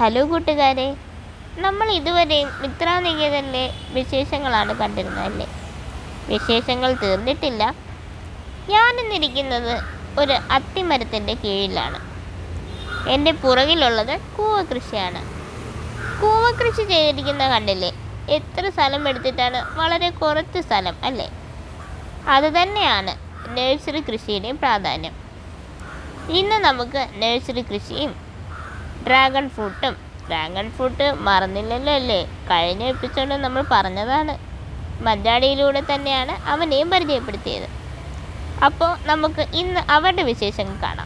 hello കൂട്ടുകാരെ നമ്മൾ ഇതുവരെയും മിത്രാനികേതനിലെ വിശേഷങ്ങളാണ് കണ്ടിരുന്നതല്ലേ വിശേഷങ്ങൾ തീർന്നിട്ടില്ല ഞാനിന്നിരിക്കുന്നത് ഒരു അത്തിമരത്തിൻ്റെ കീഴിലാണ് എൻ്റെ പുറകിലുള്ളത് കൂവ കൃഷിയാണ് കൂവ കൃഷി ചെയ്തിരിക്കുന്ന കണ്ടില്ലേ എത്ര സ്ഥലം എടുത്തിട്ടാണ് വളരെ കുറച്ച് സ്ഥലം അല്ലേ അതുതന്നെയാണ് നഴ്സറി കൃഷിയുടെയും പ്രാധാന്യം ഇന്ന് നമുക്ക് നഴ്സറി കൃഷിയും ഡ്രാഗൺ ഫ്രൂട്ടും ഡ്രാഗൺ ഫ്രൂട്ട് മറന്നില്ലല്ലോ അല്ലേ കഴിഞ്ഞ എപ്പിസോഡിൽ നമ്മൾ പറഞ്ഞതാണ് മഞ്ചാടിയിലൂടെ തന്നെയാണ് അവനെയും പരിചയപ്പെടുത്തിയത് അപ്പോൾ നമുക്ക് ഇന്ന് അവരുടെ വിശേഷങ്ങൾ കാണാം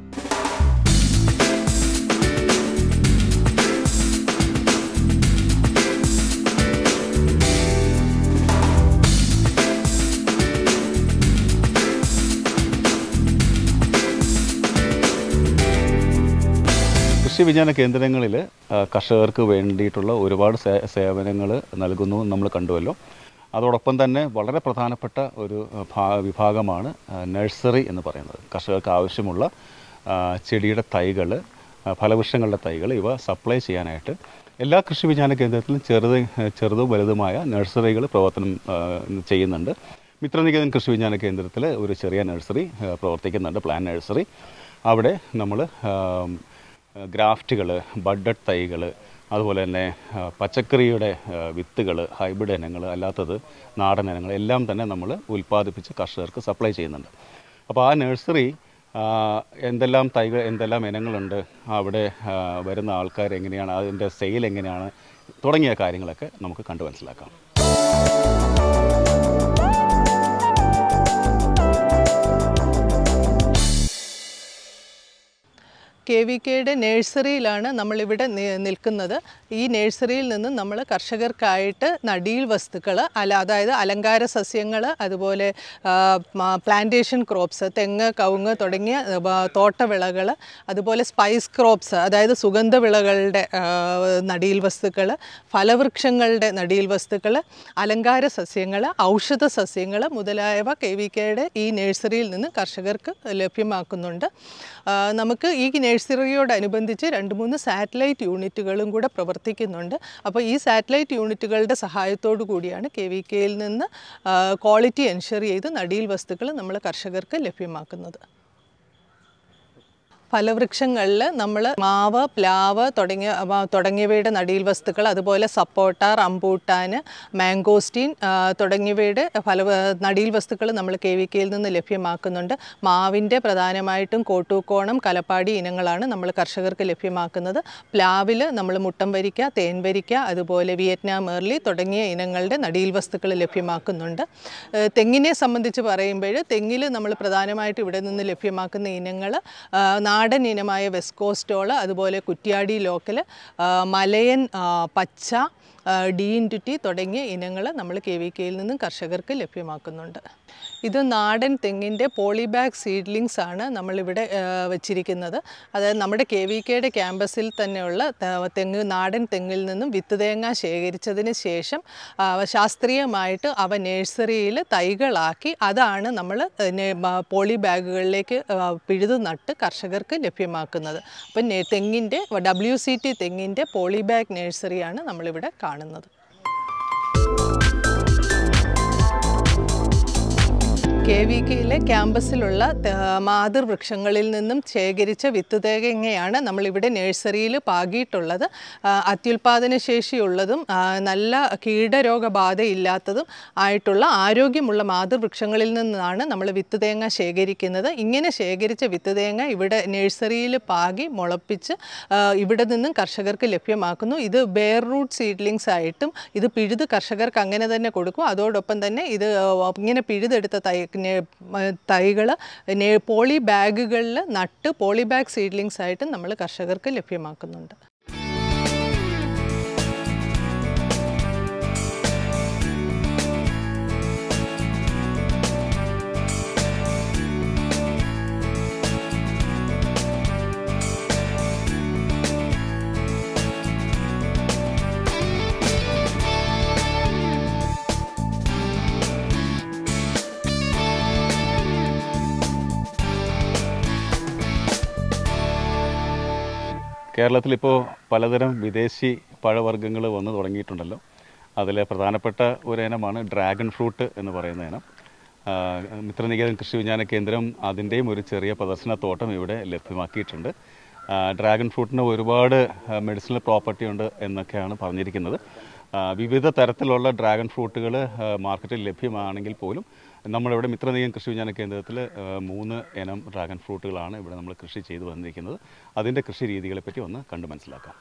കൃഷി വിജ്ഞാന കേന്ദ്രങ്ങളിൽ കർഷകർക്ക് വേണ്ടിയിട്ടുള്ള ഒരുപാട് സേ- സേവനങ്ങൾ നൽകുന്നു നമ്മൾ കണ്ടുവല്ലോ അതോടൊപ്പം തന്നെ വളരെ പ്രധാനപ്പെട്ട ഒരു ആ, ഭാ- വിഭാഗമാണ് ആ, നഴ്സറി എന്ന് പറയുന്നത് കർഷകർക്ക് ആവശ്യമുള്ള ആ, ചെടിയുടെ തൈകൾ ഫലവൃക്ഷങ്ങളുടെ തൈകൾ ഇവ സപ്ലൈ ചെയ്യാനായിട്ട് എല്ലാ കൃഷി വിജ്ഞാന കേന്ദ്രത്തിലും ചെറുത് ചെറുതും വലുതുമായ നഴ്സറികൾ പ്രവർത്തനം ആ, ചെയ്യുന്നുണ്ട് മിത്രനികേതൻ കൃഷി വിജ്ഞാന കേന്ദ്രത്തിൽ ഒരു ചെറിയ നഴ്സറി ആ, പ്രവർത്തിക്കുന്നുണ്ട് പ്ലാൻ നഴ്സറി അവിടെ നമ്മൾ ഗ്രാഫ്റ്റുകൾ ബഡഡ് തൈകൾ അതുപോലെ തന്നെ ആ, പച്ചക്കറിയുടെ വിത്തുകൾ ഹൈബ്രിഡ് ഇനങ്ങൾ അല്ലാത്തത് നാടൻ ഇനങ്ങൾ എല്ലാം തന്നെ നമ്മൾ ഉൽപ്പാദിപ്പിച്ച് കർഷകർക്ക് സപ്ലൈ ചെയ്യുന്നുണ്ട് അപ്പോൾ ആ നഴ്സറി ആ, എന്തെല്ലാം തൈകൾ എന്തെല്ലാം ഇനങ്ങളുണ്ട് അവിടെ ആ, വരുന്ന ആൾക്കാർ എങ്ങനെയാണ് അതിൻ്റെ സെയിൽ എങ്ങനെയാണ് തുടങ്ങിയ കാര്യങ്ങളൊക്കെ നമുക്ക് കണ്ടു മനസ്സിലാക്കാം കെ വി കെയുടെ നേഴ്സറിയിലാണ് നമ്മളിവിടെ നി- നിൽക്കുന്നത് ഈ നേഴ്സറിയിൽ നിന്ന് നമ്മൾ കർഷകർക്കായിട്ട് നടീൽ വസ്തുക്കൾ അല്ല അതായത് അലങ്കാര സസ്യങ്ങൾ അതുപോലെ പ്ലാന്റേഷൻ ക്രോപ്സ് തെങ്ങ് കവുങ്ങ് തുടങ്ങിയ ആ, തോട്ടവിളകൾ അതുപോലെ സ്പൈസ് ക്രോപ്സ് അതായത് സുഗന്ധവിളകളുടെ ആ, നടീൽ വസ്തുക്കൾ ഫലവൃക്ഷങ്ങളുടെ നടീൽ വസ്തുക്കൾ അലങ്കാര സസ്യങ്ങൾ ഔഷധ സസ്യങ്ങൾ മുതലായവ കെ വി കെയുടെ ഈ നേഴ്സറിയിൽ നിന്ന് കർഷകർക്ക് ലഭ്യമാക്കുന്നുണ്ട് ആ, നമുക്ക് ഈ നേഴ്സറിയോടനുബന്ധിച്ച് രണ്ട് മൂന്ന് സാറ്റലൈറ്റ് യൂണിറ്റുകളും കൂടെ പ്രവർത്തിക്കുന്നുണ്ട് അപ്പോൾ ഈ സാറ്റലൈറ്റ് യൂണിറ്റുകളുടെ സഹായത്തോടു കൂടിയാണ് കെ വി കെയിൽ നിന്ന് ക്വാളിറ്റി എൻഷർ ചെയ്ത് നടീൽ വസ്തുക്കൾ നമ്മൾ കർഷകർക്ക് ലഭ്യമാക്കുന്നത് ഫലവൃക്ഷങ്ങളിൽ നമ്മൾ മാവ് പ്ലാവ് തുടങ്ങിയ അവ തുടങ്ങിയവയുടെ നടീൽ വസ്തുക്കൾ അതുപോലെ സപ്പോട്ട റംബൂട്ടാൻ മാംഗോസ്റ്റീൻ ആ, തുടങ്ങിയവയുടെ ഫല നടീൽ വസ്തുക്കൾ നമ്മൾ കെ വി കെയിൽ നിന്ന് ലഭ്യമാക്കുന്നുണ്ട് മാവിൻ്റെ പ്രധാനമായിട്ടും കോട്ടൂക്കോണം കലപ്പാടി ഇനങ്ങളാണ് നമ്മൾ കർഷകർക്ക് ലഭ്യമാക്കുന്നത് പ്ലാവിൽ നമ്മൾ മുട്ടം വരിക്ക തേൻ വരിക്ക അതുപോലെ വിയറ്റ്നാം ഏർലി തുടങ്ങിയ ഇനങ്ങളുടെ നടീൽ വസ്തുക്കൾ ലഭ്യമാക്കുന്നുണ്ട് ഏഹ് തെങ്ങിനെ സംബന്ധിച്ച് പറയുമ്പോൾ തെങ്ങിൽ നമ്മൾ പ്രധാനമായിട്ട് ഇവിടെ നിന്ന് ലഭ്യമാക്കുന്ന ഇനങ്ങൾ നാടൻ ഇനമായ വെസ്കോസ്റ്റോള് അതുപോലെ കുറ്റ്യാടി ലോക്കൽ മലയൻ ആ, പച്ച ആ, ഡീൻ ടുറ്റി തുടങ്ങിയ ഇനങ്ങൾ നമ്മൾ കെ വി കെയിൽ നിന്നും കർഷകർക്ക് ലഭ്യമാക്കുന്നുണ്ട് ഇത് നാടൻ തെങ്ങിൻ്റെ പോളിബാഗ് സീഡ്ലിങ്സ് ആണ് നമ്മളിവിടെ ആ, വെച്ചിരിക്കുന്നത് അതായത് നമ്മുടെ കെ വി കെയുടെ ക്യാമ്പസിൽ തന്നെയുള്ള ത- തെങ്ങ് നാടൻ തെങ്ങിൽ നിന്നും വിത്ത് തേങ്ങ ശേഖരിച്ചതിന് ശേഷം ആ, ശാസ്ത്രീയമായിട്ട് അവ നഴ്സറിയിൽ തൈകളാക്കി അതാണ് നമ്മൾ പോളി ബാഗുകളിലേക്ക് ആ, പിഴുതു നട്ട് കർഷകർക്ക് ലഭ്യമാക്കുന്നത് അപ്പം നെ- തെങ്ങിൻ്റെ ഡബ്ല്യു സി ടി തെങ്ങിൻ്റെ പോളി ബാഗ് നഴ്സറിയാണ് നമ്മളിവിടെ കാണുന്നത് കെ വി കെയിലെ ക്യാമ്പസിലുള്ള ത- മാതൃവൃക്ഷങ്ങളിൽ നിന്നും ശേഖരിച്ച വിത്ത് തേങ്ങയാണ് നമ്മളിവിടെ നഴ്സറിയിൽ പാകിയിട്ടുള്ളത് ആ, അത്യുൽപാദന ശേഷിയുള്ളതും ആ, നല്ല കീടരോഗബാധയില്ലാത്തതും ആയിട്ടുള്ള ആരോഗ്യമുള്ള മാതൃവൃക്ഷങ്ങളിൽ നിന്നാണ് നമ്മൾ വിത്ത് തേങ്ങ ശേഖരിക്കുന്നത് ഇങ്ങനെ ശേഖരിച്ച വിത്ത് തേങ്ങ ഇവിടെ നഴ്സറിയിൽ പാകി മുളപ്പിച്ച് ആ, ഇവിടെ നിന്നും കർഷകർക്ക് ലഭ്യമാക്കുന്നു ഇത് ബെയർ റൂട്ട് സീഡ്ലിങ്സ് ആയിട്ടും ഇത് പിഴുത് കർഷകർക്ക് അങ്ങനെ തന്നെ കൊടുക്കും അതോടൊപ്പം തന്നെ ഇത് ആ, ഇങ്ങനെ പിഴുതെടുത്ത തൈ തൈകൾ പോളി ബാഗുകളിൽ നട്ട് പോളി ബാഗ് സീഡ്ലിങ്സ് ആയിട്ടും നമ്മൾ കർഷകർക്ക് ലഭ്യമാക്കുന്നുണ്ട് കേരളത്തിലിപ്പോൾ പലതരം വിദേശി പഴവർഗ്ഗങ്ങൾ വന്ന് തുടങ്ങിയിട്ടുണ്ടല്ലോ അതിലെ പ്രധാനപ്പെട്ട ഒരു ഇനമാണ് ഡ്രാഗൺ ഫ്രൂട്ട് എന്ന് പറയുന്ന ഇനം ആ, മിത്രനികേതൻ കൃഷി വിജ്ഞാന കേന്ദ്രം അതിൻ്റെയും ഒരു ചെറിയ പ്രദർശന തോട്ടം ഇവിടെ ലഭ്യമാക്കിയിട്ടുണ്ട് ആ, ഡ്രാഗൺ ഫ്രൂട്ടിന് ഒരുപാട് മെഡിസിനൽ പ്രോപ്പർട്ടി ഉണ്ട് എന്നൊക്കെയാണ് പറഞ്ഞിരിക്കുന്നത് ആ, വിവിധ തരത്തിലുള്ള ഡ്രാഗൺ ഫ്രൂട്ടുകൾ മാർക്കറ്റിൽ ലഭ്യമാണെങ്കിൽ പോലും നമ്മളിവിടെ മിത്രനീയം കൃഷി വിജ്ഞാന കേന്ദ്രത്തിൽ ആ, മൂന്ന് ഇനം ഡ്രാഗൺ ഫ്രൂട്ടുകളാണ് ഇവിടെ നമ്മൾ കൃഷി ചെയ്തു വന്നിരിക്കുന്നത് അതിൻ്റെ കൃഷി രീതികളെ പറ്റി ഒന്ന് കണ്ടു മനസ്സിലാക്കാം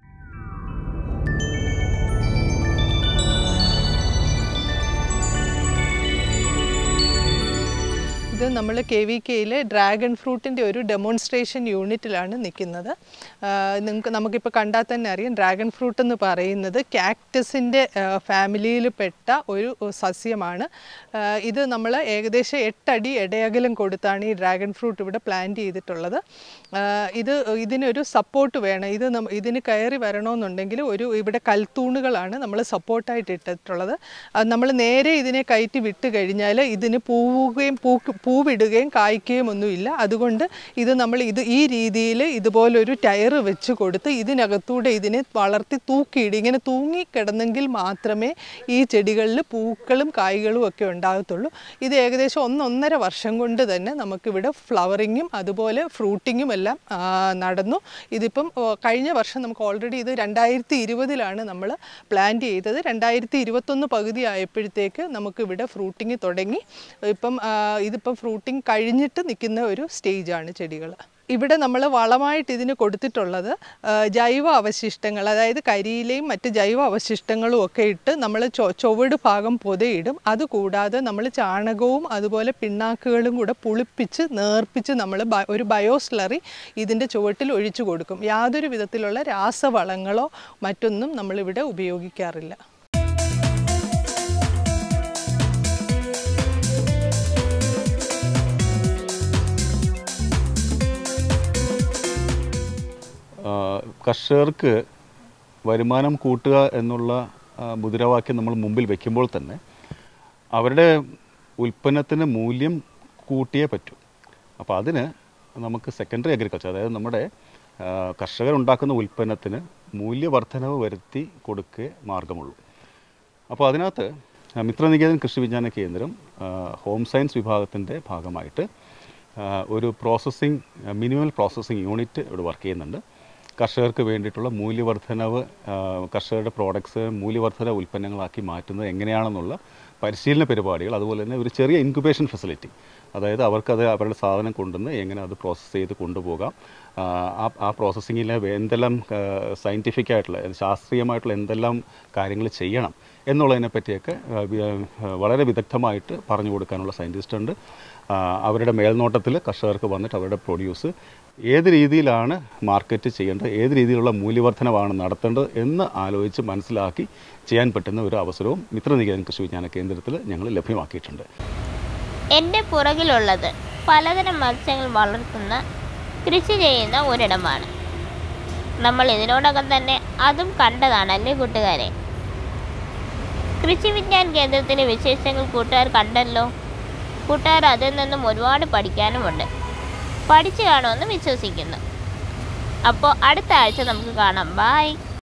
ഇത് നമ്മൾ കെ വി കെയിലെ ഡ്രാഗൺ ഫ്രൂട്ടിൻ്റെ ഒരു ഡെമോൺസ്ട്രേഷൻ യൂണിറ്റിലാണ് നിൽക്കുന്നത് നിങ്ങൾക്ക് നമുക്കിപ്പോൾ കണ്ടാൽ തന്നെ അറിയാം ഡ്രാഗൺ ഫ്രൂട്ട് എന്ന് പറയുന്നത് കാക്ടസിൻ്റെ ഫാമിലിയിൽ പെട്ട ഒരു സസ്യമാണ് ആ, ഇത് നമ്മൾ ഏകദേശം എട്ടടി ഇടയകലം കൊടുത്താണ് ഈ ഡ്രാഗൺ ഫ്രൂട്ട് ഇവിടെ പ്ലാന്റ് ചെയ്തിട്ടുള്ളത് ആ, ഇത് ഇതിനൊരു സപ്പോർട്ട് വേണം ഇത് നമ്മ- ഇതിന് കയറി വരണമെന്നുണ്ടെങ്കിൽ ഒരു ഇവിടെ കൽത്തൂണുകളാണ് നമ്മൾ സപ്പോർട്ടായിട്ട് ഇട്ടിട്ടുള്ളത് നമ്മൾ നേരെ ഇതിനെ കയറ്റി വിട്ട് കഴിഞ്ഞാൽ ഇതിന് പൂവുകയും പൂക്ക് പൂവിടുകയും കായ്ക്കുകയും ഒന്നുമില്ല അതുകൊണ്ട് ഇത് നമ്മൾ ഇത് ഈ രീതിയിൽ ഇതുപോലൊരു ടയർ വെച്ച് കൊടുത്ത് ഇതിനകത്തൂടെ ഇതിനെ വളർത്തി തൂക്കിയിടും ഇങ്ങനെ തൂങ്ങി കിടന്നെങ്കിൽ മാത്രമേ ഈ ചെടികളിൽ പൂക്കളും കായ്കളും ഒക്കെ ഉണ്ടാകത്തുള്ളൂ ഇത് ഏകദേശം ഒന്നൊന്നര വർഷം കൊണ്ട് തന്നെ നമുക്കിവിടെ ഫ്ലവറിങ്ങും അതുപോലെ ഫ്രൂട്ടിങ്ങും എല്ലാം ആ, നടന്നു ഇതിപ്പം ഓ, കഴിഞ്ഞ വർഷം നമുക്ക് ഓൾറെഡി ഇത് രണ്ടായിരത്തി ഇരുപതിലാണ് നമ്മൾ പ്ലാന്റ് ചെയ്തത് രണ്ടായിരത്തി ഇരുപത്തൊന്ന് പകുതി ആയപ്പോഴത്തേക്ക് നമുക്കിവിടെ ഫ്രൂട്ടിങ് തുടങ്ങി ഇപ്പം ആ, ഇതിപ്പം ഫ്രൂട്ടിങ് കഴിഞ്ഞിട്ട് നിൽക്കുന്ന ഒരു സ്റ്റേജാണ് ചെടികൾ ഇവിടെ നമ്മൾ വളമായിട്ട് ഇതിന് കൊടുത്തിട്ടുള്ളത് ആ, ജൈവ അവശിഷ്ടങ്ങൾ അതായത് കരിയിലയും മറ്റ് ജൈവ അവശിഷ്ടങ്ങളും ഒക്കെ ഇട്ട് നമ്മൾ ചൊ ചുവട് ഭാഗം പൊതയിടും അതുകൂടാതെ നമ്മൾ ചാണകവും അതുപോലെ പിണ്ണാക്കുകളും കൂടെ പുളിപ്പിച്ച് നേർപ്പിച്ച് നമ്മൾ ഒരു ബയോസ്ലറി ഇതിൻ്റെ ചുവട്ടിൽ ഒഴിച്ചു കൊടുക്കും യാതൊരു വിധത്തിലുള്ള രാസവളങ്ങളോ മറ്റൊന്നും നമ്മളിവിടെ ഉപയോഗിക്കാറില്ല ആ, കർഷകർക്ക് വരുമാനം കൂട്ടുക എന്നുള്ള ആ, മുദ്രാവാക്യം നമ്മൾ മുമ്പിൽ വെക്കുമ്പോൾ തന്നെ അവരുടെ ഉൽപ്പന്നത്തിന് മൂല്യം കൂട്ടിയേ പറ്റൂ അപ്പോൾ അതിന് നമുക്ക് സെക്കൻഡറി അഗ്രികൾച്ചർ അതായത് നമ്മുടെ ആ, കർഷകരുണ്ടാക്കുന്ന ഉൽപ്പന്നത്തിന് മൂല്യവർദ്ധനവ് വരുത്തി കൊടുക്കേ മാർഗമുള്ളൂ അപ്പോൾ അതിനകത്ത് ആ, മിത്രനികേതൻ കൃഷി വിജ്ഞാന കേന്ദ്രം ആ, ഹോം സയൻസ് വിഭാഗത്തിൻ്റെ ഭാഗമായിട്ട് ആ, ഒരു പ്രോസസ്സിംഗ് മിനിമൽ പ്രോസസ്സിംഗ് യൂണിറ്റ് ഇവിടെ വർക്ക് ചെയ്യുന്നുണ്ട് കർഷകർക്ക് വേണ്ടിയിട്ടുള്ള മൂല്യവർദ്ധനവ് ആ, കർഷകരുടെ പ്രോഡക്ട്സ് മൂല്യവർദ്ധന ഉൽപ്പന്നങ്ങളാക്കി മാറ്റുന്നത് എങ്ങനെയാണെന്നുള്ള പരിശീലന പരിപാടികൾ അതുപോലെ തന്നെ ഒരു ചെറിയ ഇൻക്യുബേഷൻ ഫെസിലിറ്റി അതായത് അവർക്കത് അവരുടെ സാധനം കൊണ്ടുവന്ന് എങ്ങനെ അത് പ്രോസസ്സ് ചെയ്ത് കൊണ്ടുപോകാം ആ, ആ ആ പ്രോസസ്സിങ്ങിലെ എന്തെല്ലാം സയൻറ്റിഫിക് ആയിട്ടുള്ള ശാസ്ത്രീയമായിട്ടുള്ള എന്തെല്ലാം കാര്യങ്ങൾ ചെയ്യണം എന്നുള്ളതിനെ പറ്റിയൊക്കെ ആ, വി- ആ, വളരെ വിദഗ്ധമായിട്ട് പറഞ്ഞു കൊടുക്കാനുള്ള സയൻറ്റിസ്റ്റ് ഉണ്ട് ആ, അവരുടെ മേൽനോട്ടത്തിൽ കർഷകർക്ക് വന്നിട്ട് അവരുടെ പ്രൊഡ്യൂസ് ഏത് രീതിയിലാണ് മാർക്കറ്റ് ചെയ്യേണ്ടത് ഏത് രീതിയിലുള്ള മൂല്യവർദ്ധനവാണ് നടത്തേണ്ടത് എന്ന് ആലോചിച്ച് മനസ്സിലാക്കി ചെയ്യാൻ പറ്റുന്ന ഒരു അവസരവും മിത്രനികേതൻ കൃഷി വിജ്ഞാന കേന്ദ്രത്തിൽ ഞങ്ങൾ ലഭ്യമാക്കിയിട്ടുണ്ട് എൻ്റെ പുറകിലുള്ളത് പലതരം മത്സ്യങ്ങൾ വളർത്തുന്ന കൃഷി ചെയ്യുന്ന ഒരിടമാണ് നമ്മൾ ഇതിനോടകം തന്നെ അതും കണ്ടതാണല്ലേ കൂട്ടുകാരെ കൃഷി വിജ്ഞാൻ കേന്ദ്രത്തിലെ വിശേഷങ്ങൾ കൂട്ടുകാർ കണ്ടല്ലോ കൂട്ടുകാർ അതിൽ നിന്നും ഒരുപാട് പഠിക്കാനുമുണ്ട് പഠിച്ചു കാണുമെന്ന് വിശ്വസിക്കുന്നു അപ്പോൾ അടുത്ത ആഴ്ച നമുക്ക് കാണാം ബായ്